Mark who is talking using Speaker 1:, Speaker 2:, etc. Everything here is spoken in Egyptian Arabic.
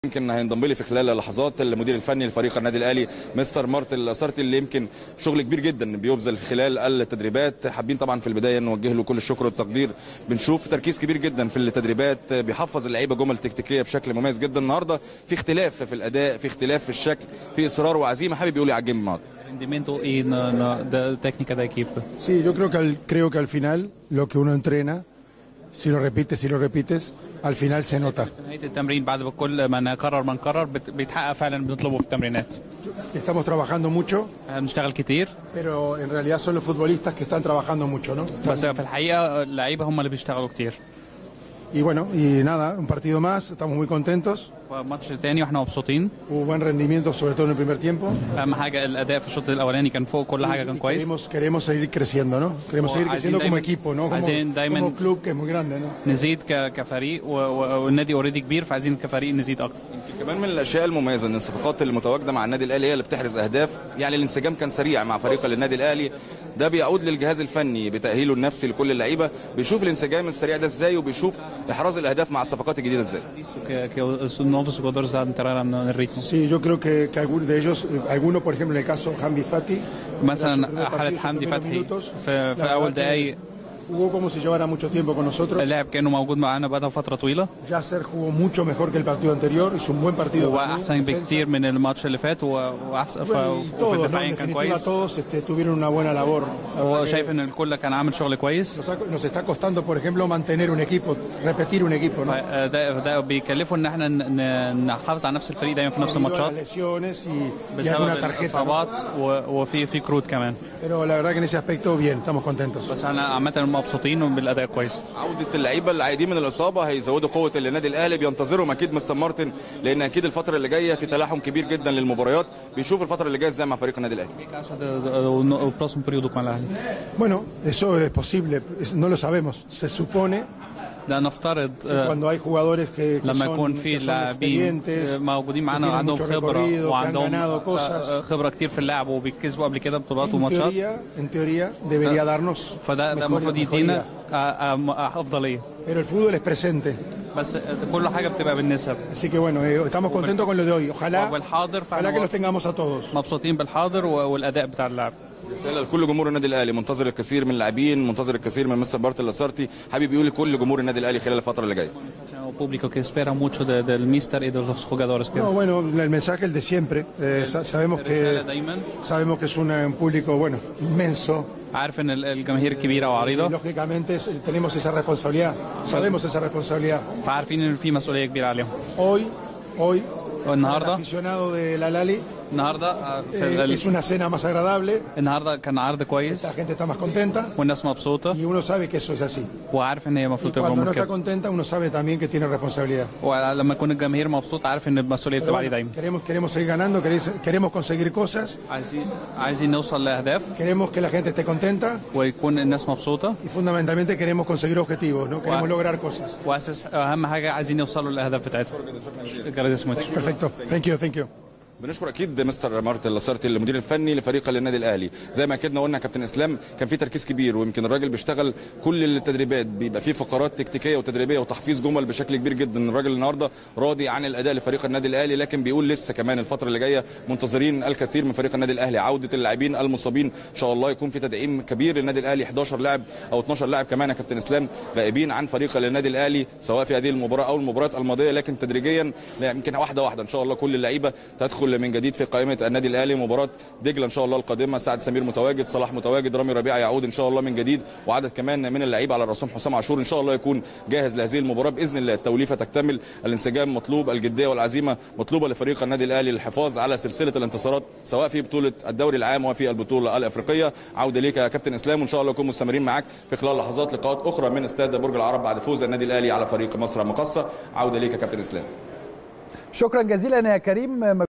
Speaker 1: يمكن هينضم لي في خلال لحظات المدير الفني لفريق النادي الاهلي مستر مارتن الاسارتي اللي يمكن شغل كبير جدا بيبذل خلال التدريبات حابين طبعا في البدايه نوجه له كل الشكر والتقدير بنشوف تركيز كبير جدا في التدريبات بيحفظ اللعيبه جمل تكتيكيه بشكل مميز جدا النهارده في اختلاف في الاداء في اختلاف في الشكل في اصرار وعزيمه حابب يقول لي على الجيم النهارده
Speaker 2: rendimiento y no, no, de técnica de equipo.
Speaker 3: Sí, yo creo que al, creo que al final lo que uno entrena, si lo repites, si lo repites, al final se nota.
Speaker 2: في نهايه التمرين بعد كل ما نكرر ما نكرر بت- بيتحقق فعلا بنطلبه في التمرينات
Speaker 3: Estamos trabajando mucho,
Speaker 2: بنشتغل كتير
Speaker 3: pero en realidad son los futbolistas que están trabajando mucho, ¿no? Están-
Speaker 2: بس في الحقيقه اللعيبه هم اللي بيشتغلوا كتير
Speaker 3: Y bueno, y nada, un partido más, estamos muy contentos.
Speaker 2: ماتش تاني واحنا مبسوطين
Speaker 3: Hubo buen rendimiento, sobre todo en el primer tiempo.
Speaker 2: اهم حاجه الاداء في الشوط الاولاني كان فوق كل حاجه كان
Speaker 3: Y
Speaker 2: كويس
Speaker 3: queremos, queremos seguir creciendo, ¿no? Queremos seguir
Speaker 2: عايزين
Speaker 3: creciendo como
Speaker 2: دايماً-
Speaker 3: equipo, ¿no? Como,
Speaker 2: عايزين دايماً-
Speaker 3: como club que es muy grande, ¿no?
Speaker 2: نزيد ك- كفريق و- و- والنادي اوريدي كبير فعايزين كفريق نزيد اكتر
Speaker 1: كمان من الاشياء المميزه ان الصفقات المتواجده مع النادي الاهلي هي اللي بتحرز اهداف يعني الانسجام كان سريع مع فريق النادي الاهلي ده بيعود للجهاز الفني بتاهيله النفسي لكل اللعيبه بيشوف الانسجام السريع ده ازاي وبيشوف احراز الاهداف مع الصفقات الجديده ازاي
Speaker 2: que, que os nuevos jugadores entraran en el ritmo
Speaker 3: Sí, yo creo que, que algunos de ellos, eh, alguno, por ejemplo, en el caso Hamdi Fati, en sus
Speaker 2: مثلا
Speaker 3: primeros
Speaker 2: حاله
Speaker 3: partidos, sus
Speaker 2: حمدي
Speaker 3: primeros
Speaker 2: فتحي
Speaker 3: minutos,
Speaker 2: في,
Speaker 3: la
Speaker 2: في اول
Speaker 3: verdad que
Speaker 2: دقايق
Speaker 3: Jugó como si llevara mucho tiempo con nosotros.
Speaker 2: اللاعب كانه موجود معانا بقى فتره طويله
Speaker 3: Yasser jugó mucho mejor que el partido anterior, hizo un buen partido.
Speaker 2: هو
Speaker 3: para mí,
Speaker 2: احسن
Speaker 3: defensa.
Speaker 2: بكتير من الماتش اللي فات و- واحسن ف-
Speaker 3: Bueno, y
Speaker 2: وفي
Speaker 3: todos, ¿no? En
Speaker 2: الدفاعين كان
Speaker 3: definitiva,
Speaker 2: كويس
Speaker 3: todos este, tuvieron una buena labor. La
Speaker 2: هو
Speaker 3: verdad que
Speaker 2: شايف ان الكل كان عامل شغل كويس
Speaker 3: nos, ha- nos está costando, por ejemplo, mantener un equipo, repetir un equipo, ¿no?
Speaker 2: فده ده بيكلفوا ان احنا ن- ن- نحافظ على نفس الفريق دايما في نفس
Speaker 3: Debido a
Speaker 2: الماتشات
Speaker 3: las lesiones y, y
Speaker 2: بسبب
Speaker 3: alguna tarjeta. ¿no?
Speaker 2: الاصابات و- وفي في كروت كمان
Speaker 3: Pero la verdad que en ese aspecto, bien, estamos contentos.
Speaker 2: بس انا عامه مبسوطين بالاداء كويس
Speaker 1: عوده اللعيبه العايدين من الاصابه هيزودوا قوه النادي الاهلي بينتظرهم اكيد مستر مارتن لان اكيد الفتره اللي جايه في تلاحم كبير جدا للمباريات بيشوف الفتره اللي جايه ازاي مع فريق النادي الاهلي
Speaker 2: o próximo período com الاهلي
Speaker 3: Bueno, eso es posible, es- no lo sabemos. Se supone
Speaker 2: ده نفترض
Speaker 3: que
Speaker 2: آه،
Speaker 3: cuando hay jugadores que, que
Speaker 2: لما
Speaker 3: son,
Speaker 2: يكون
Speaker 3: que
Speaker 2: في
Speaker 3: son
Speaker 2: لاعبين
Speaker 3: experientes,
Speaker 2: آه، موجودين
Speaker 3: que
Speaker 2: معانا
Speaker 3: tienen
Speaker 2: عندهم
Speaker 3: mucho
Speaker 2: خبره
Speaker 3: recorrido, que han
Speaker 2: وعندهم
Speaker 3: ganado
Speaker 2: آه،
Speaker 3: cosas,
Speaker 2: آه، خبره كتير في اللعب وبيكسبوا قبل كده بطولات
Speaker 3: en
Speaker 2: وماتشات
Speaker 3: teoría, en teoría debería darnos
Speaker 2: فده ده
Speaker 3: mejor-
Speaker 2: المفروض يدينا
Speaker 3: mejoría.
Speaker 2: آه، آه، آه، افضليه
Speaker 3: Pero el fútbol es presente.
Speaker 2: بس آه، كل حاجه بتبقى بالنسب
Speaker 3: Así que bueno, eh, estamos contentos con lo de hoy. Ojalá,
Speaker 2: والحاضر
Speaker 3: ojalá
Speaker 2: فاحنا
Speaker 3: que los tengamos a todos.
Speaker 2: مبسوطين بالحاضر و- والاداء بتاع اللاعب
Speaker 1: رساله لكل جمهور النادي الاهلي منتظر الكثير من اللاعبين منتظر الكثير من مستر مارتن لاسارتي حابب يقول لكل جمهور النادي الاهلي خلال الفتره اللي جايه
Speaker 2: o público que espera mucho de- del mister y de los jugadores que
Speaker 3: No, bueno, el mensaje el de siempre. Eh, sa- sabemos
Speaker 2: الرساله
Speaker 3: que
Speaker 2: دايما
Speaker 3: sabemos que es un, eh, un público bueno inmenso.
Speaker 2: عارف ان ال- الجماهير كبيره
Speaker 3: Y,
Speaker 2: وعريضه
Speaker 3: lógicamente es- tenemos esa responsabilidad. Sabemos esa responsabilidad.
Speaker 2: فعارفين ان في مسؤوليه كبيره عليهم
Speaker 3: Hoy, hoy, el
Speaker 2: والنهارده
Speaker 3: aficionado de la Lali
Speaker 2: النهارده آه، في
Speaker 3: eh,
Speaker 2: ال-
Speaker 3: es una cena más agradable.
Speaker 2: النهارده كان عرض كويس
Speaker 3: La gente está más contenta
Speaker 2: والناس مبسوطه
Speaker 3: y uno sabe que eso es así.
Speaker 2: وعارف ان هي
Speaker 3: Y
Speaker 2: المفروض تبقى
Speaker 3: cuando no está
Speaker 2: كده
Speaker 3: contenta, uno sabe también que tiene responsabilidad.
Speaker 2: ولما يكون الجماهير مبسوط عارف ان المسؤوليه
Speaker 3: Pero
Speaker 2: بتبقى عليه
Speaker 3: bueno,
Speaker 2: دايما
Speaker 3: queremos, queremos seguir ganando, queremos, queremos conseguir cosas,
Speaker 2: عايزين عايزين نوصل لاهداف
Speaker 3: queremos que la gente esté contenta
Speaker 2: ويكون الناس مبسوطه
Speaker 3: y fundamentalmente queremos conseguir objetivos, ¿no? Queremos
Speaker 2: Bueno.
Speaker 3: lograr cosas.
Speaker 2: واساس اهم حاجه عايزين يوصلوا للاهداف بتاعتهم Gracias mucho.
Speaker 3: Perfecto. Thank you, thank you.
Speaker 1: بنشكر اكيد مستر مارتن لاسارتي المدير الفني لفريق النادي الاهلي زي ما اكدنا قلنا يا كابتن اسلام كان في تركيز كبير ويمكن الراجل بيشتغل كل التدريبات بيبقى فيه فقرات تكتيكيه وتدريبيه وتحفيظ جمل بشكل كبير جدا الراجل النهارده راضي عن الاداء لفريق النادي الاهلي لكن بيقول لسه كمان الفتره اللي جايه منتظرين الكثير من فريق النادي الاهلي عوده اللاعبين المصابين ان شاء الله يكون في تدعيم كبير للنادي الاهلي 11 لاعب او 12 لاعب كمان يا كابتن اسلام غائبين عن فريق النادي الاهلي سواء في هذه المباراه او المباريات الماضيه لكن تدريجيا لا، يمكن واحده واحده ان شاء الله كل اللعيبه تدخل من جديد في قائمه النادي الاهلي مباراه دجله ان شاء الله القادمه سعد سمير متواجد صلاح متواجد رامي ربيعه يعود ان شاء الله من جديد وعدد كمان من اللعيبه على راسهم حسام عاشور ان شاء الله يكون جاهز لهذه المباراه باذن الله التوليفه تكتمل الانسجام مطلوب الجديه والعزيمه مطلوبه لفريق النادي الاهلي للحفاظ على سلسله الانتصارات سواء في بطوله الدوري العام وفي البطوله الافريقيه عوده ليك يا كابتن اسلام وان شاء الله نكون مستمرين معاك في خلال لحظات لقاءات اخرى من استاد برج العرب بعد فوز النادي الاهلي على فريق مصر المقصه عوده ليك يا كابتن اسلام
Speaker 4: شكرا جزيلا يا كريم